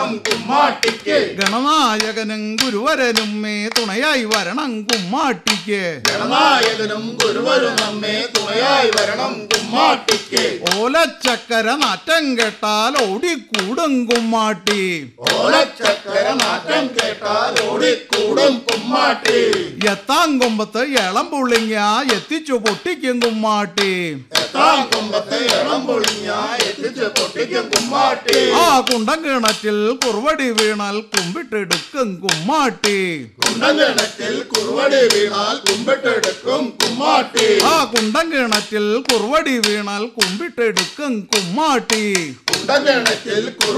വരണം കുമ്മാട്ടിക്ക് ഗണനായകനും ഗുരുവരനും മേ തുണയായി വരണം കുമ്മാട്ടിക്ക് ഗണനായകനും ഗുരുവരും നമ്മെ തുണയായി വരണം കുമ്മാട്ടിക്ക് ഓലച്ചക്കര നാറ്റം കേട്ടാൽ ഓടിക്കൂടും കുമ്മാട്ടി ഓലച്ചക്കര നാറ്റം കേട്ടാൽ ഓടിക്കൂടും കുമ്മാട്ടി എത്താം കൊമ്പത്ത് ഇളം പുള്ളിങ്ങ എത്തിച്ചു പൊട്ടിക്കും കുമ്മാട്ടി എത്താം കുമ്പത്തെ ഇളം പൊളിഞ്ഞ എത്തിച്ച് പൊട്ടിക്കും കുമ്മാട്ടി ആ കുണ്ടം കിണറ്റിൽ കുറുവടി വീണാൽ കുമ്പിട്ടെടുക്കും കുമ്മാട്ടി കുണ്ടങ്കിണറ്റിൽ കുറുവടി വീണാൽ കുമ്പിട്ടെടുക്കും കുമ്മാട്ടി ആ കുണ്ടം കിണറ്റിൽ കുറുവടി വീണാൽ കുമ്പിട്ടെടുക്കും കുമ്മാട്ടി കുണ്ടങ്കിണറ്റിൽ കുറു